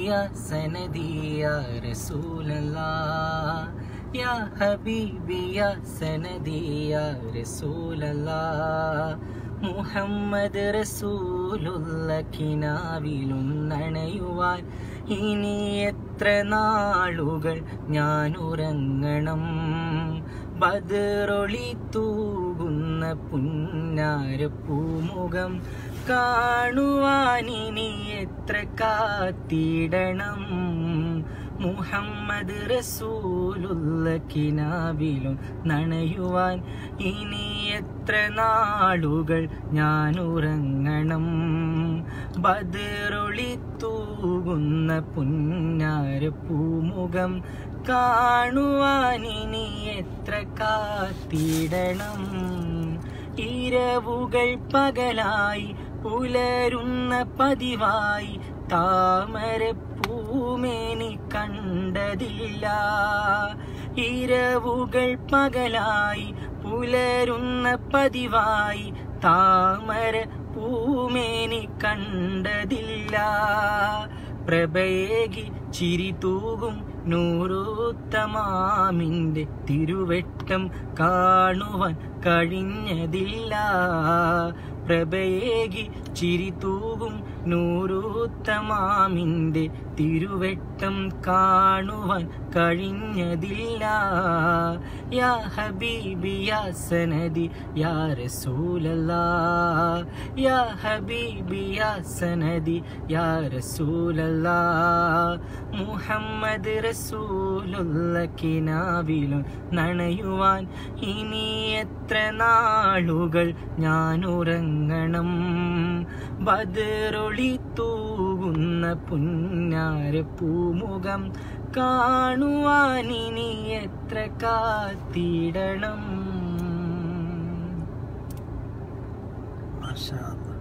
يا سندي يا رسول الله يا حبيبي يا سندي يا رسول الله മുഹമ്മദ് റസൂലുള്ള കിനാവിലൊന്നണയുവാൻ ഇനി എത്ര നാളുകൾ ഞാൻ ഉറങ്ങണം ബദറൊളി തൂകുന്ന പുന്നാര പൂമുഖം കാണുവാൻ ഇനി എത്ര കാത്തിടണം മുഹമ്മദ് റസൂലുള്ള കിനാവിലും നണയുവാൻ ഇനി എത്ര നാളുകൾ ഞാൻ ഉറങ്ങണം ബദറൊളി തൂകുന്ന പുന്നാര പൂമുഖം കാണുവാൻ ഇനി എത്ര കാത്തിടണം ഇരവുകൾ പകലായി പുലരുന്ന പതിവായി താമര പൂമേനി കണ്ടതില്ല ഇരവുകൾ പകലായി പുലരുന്ന പതിവായി താമര പൂമേനി കണ്ടതില്ല പ്രഭയേകി ചിരി തൂകും നൂറുത്തമാമിന്റെ തിരുവെട്ടം കാണുവാൻ കഴിഞ്ഞതില്ല പ്രഭയേകി ചിരി തൂകും നൂറുത്തമാമിന്റെ തിരുവെട്ടം കാണുവാൻ കഴിഞ്ഞതില്ല യാ ഹബീബി യാ സനദി യാ റസൂലല്ലാ യാ ഹബീബി യാ സനദി യാ റസൂലല്ലാ മുഹമ്മദ് റസൂലുള്ള കിനാവിലും നണയുവാൻ ഇനി എത്ര നാളുകൾ ഞാൻ ഉറങ്ങണം ബദറൊളി തൂകുന്ന പുന്നാര പൂമുഖം കാണുവാൻ ഇനി എത്ര കാത്തിടണം മാഷാ അല്ലാ.